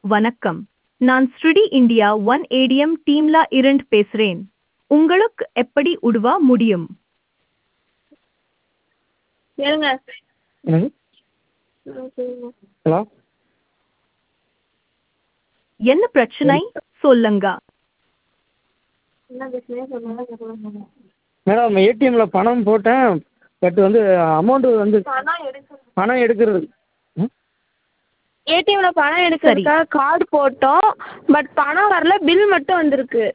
வணக்கம் நான் ஸ்ருடி இந்தியா ஒன் ஏடிஎம் டீம்ல இருந்து பேசுறேன் உங்களுக்கு எப்படி உதவ முடியும் கேளுங்க என்னது ம், சொல்லுங்க ஹலோ என்ன பிரச்சனை சொல்லுங்க என்ன பிரச்சனையோ சொல்லுங்க சொல்லுங்க மேடம் ஏடிஎம்மில் பணம் போட்டேன் பட் வந்து அமௌண்ட்டு வந்து பணம் எடுக்க பணம் எடுக்கிறது ம் ஏடிஎம்ல பணம் எடுக்கிறதுக்காக கார்டு போட்டோம் பட் பணம் வரல பில் மட்டும் வந்திருக்கு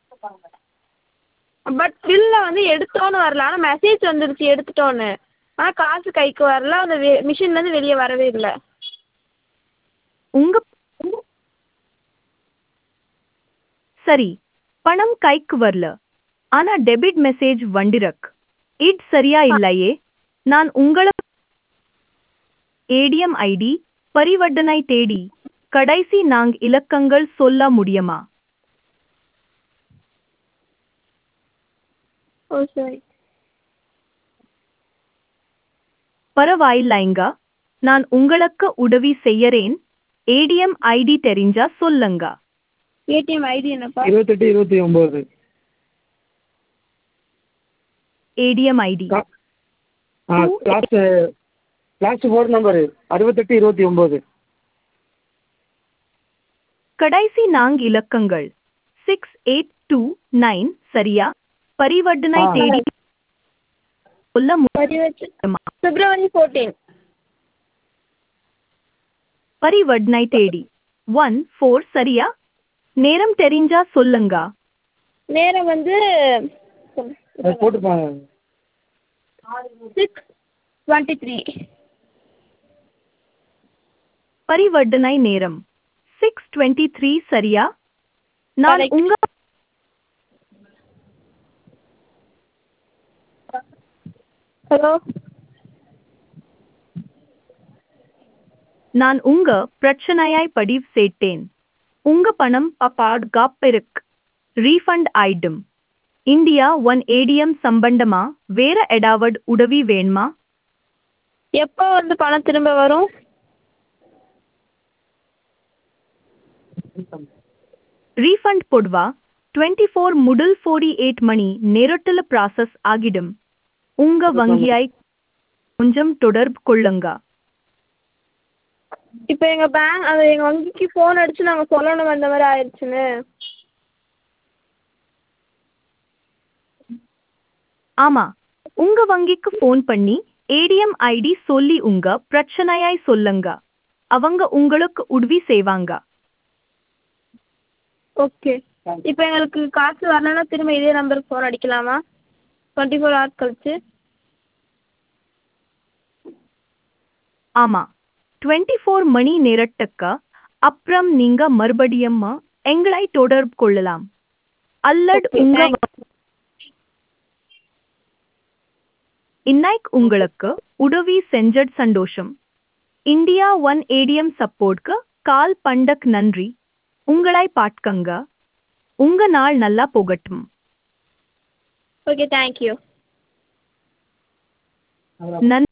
பட் பில்ல வந்து எடுத்தோன்னு வரல ஆனால் மெசேஜ் வந்துருச்சு எடுத்துட்டோன்னு ஆனால் காசு கைக்கு வரல அந்த மிஷின்லேருந்து வெளியே வரவே இல்லை உங்க சரி பணம் கைக்கு வரல ஆனா டெபிட் மெசேஜ் வண்டிரக் இது சரியா இல்லையே நான் உங்கள ஏடிஎம் ஐடி பரிவர்த்தனை தேடி கடைசி நான்கு இலக்கங்கள் சொல்ல முடியுமா ஓ சரி பரவாயில்லைங்க நான் உங்களுக்கு உதவி செய்யறேன் ஏடிஎம் ஐடி தெரிஞ்சா சொல்லுங்க ஏடிஎம் ஐடி என்னப்பா இருபத்தெட்டு இருபத்தி ஒம்பது ஏடிஎம் ஐடி ஆ லாஸ்ட்டு லாஸ்ட்டு ஃபோர் நம்பரு அறுபத்தெட்டு இருபத்தி ஒம்பது கடைசி நான்கு இலக்கங்கள் சிக்ஸ் எயிட் டூ நைன் சரியா பரிவர்த்தனை ஆ. தேடி சொல்ல பதிவச்சு முடியுமா பிப்ரவரி ஃபோர்டீன் பரிவர்த்தனை தேடி ஒன் ஃபோர் சரியா நேரம் தெரிஞ்சா சொல்லுங்க நேரம் வந்து அது போட்டுப்பாங்க சிக்ஸ் டுவெண்ட்டி த்ரீ பரிவர்த்தனை நேரம் சிக்ஸ் டுவெண்ட்டி த்ரீ சரியா நான் Correct. உங்க ஹலோ நான் உங்க பிரச்சனையாய் பதிவு செய்தேன் உங்க பணம் பாதுகாப்பிற்கு ரீஃபண்ட் ஆயிடும் இந்தியா ஒன் ஏடிஎம் சம்பந்தமா வேற ஏதாவது உதவி வேணுமா எப்போ வந்து பணம் திரும்ப வரும் ரீஃபண்ட் பொதுவா டுவெண்ட்டி ஃபோர் முதல் ஃபோர்டி எயிட் மணி நேரத்தில் ப்ராசஸ் ஆகிடும் உங்க வங்கியாய் கொஞ்சம் தொடர்பு கொள்ளுங்க இப்போ எங்கள் பேங்க் அது எங்கள் வங்கிக்கு ஃபோன் அடித்து நாங்கள் சொல்லணும் அந்த மாதிரி ஆயிடுச்சுன்னு ஆமா உங்க வங்கிக்கு ஃபோன் பண்ணி ஏடிஎம் ஐடி சொல்லி உங்க பிரச்சனையாய் சொல்லுங்க அவங்க உங்களுக்கு உதவி செய்வாங்க ஓகே இப்போ எங்களுக்கு காசு வரலன்னா திரும்ப இதே நம்பருக்கு ஃபோன் அடிக்கலாமா டுவெண்ட்டி ஃபோர் ஹவர்ஸ் கழிச்சு ஆமா டுவெண்ட்டி ஃபோர் மணி நேரத்துக்கு அப்புறம் நீங்க மறுபடியும் எங்களை தொடர்பு கொள்ளலாம் அல்லது Okay, உங்க thank இன்னைக்கு உங்களுக்கு உதவி செஞ்சது சந்தோஷம் இந்தியா ஒன் ஏடிஎம் சப்போர்ட்க்கு கால் பண்டக் நன்றி உங்களை பார்க்கங்க உங்க நாள் நல்லா போகட்டும் ஓகே தேங்க்யூ நன்றி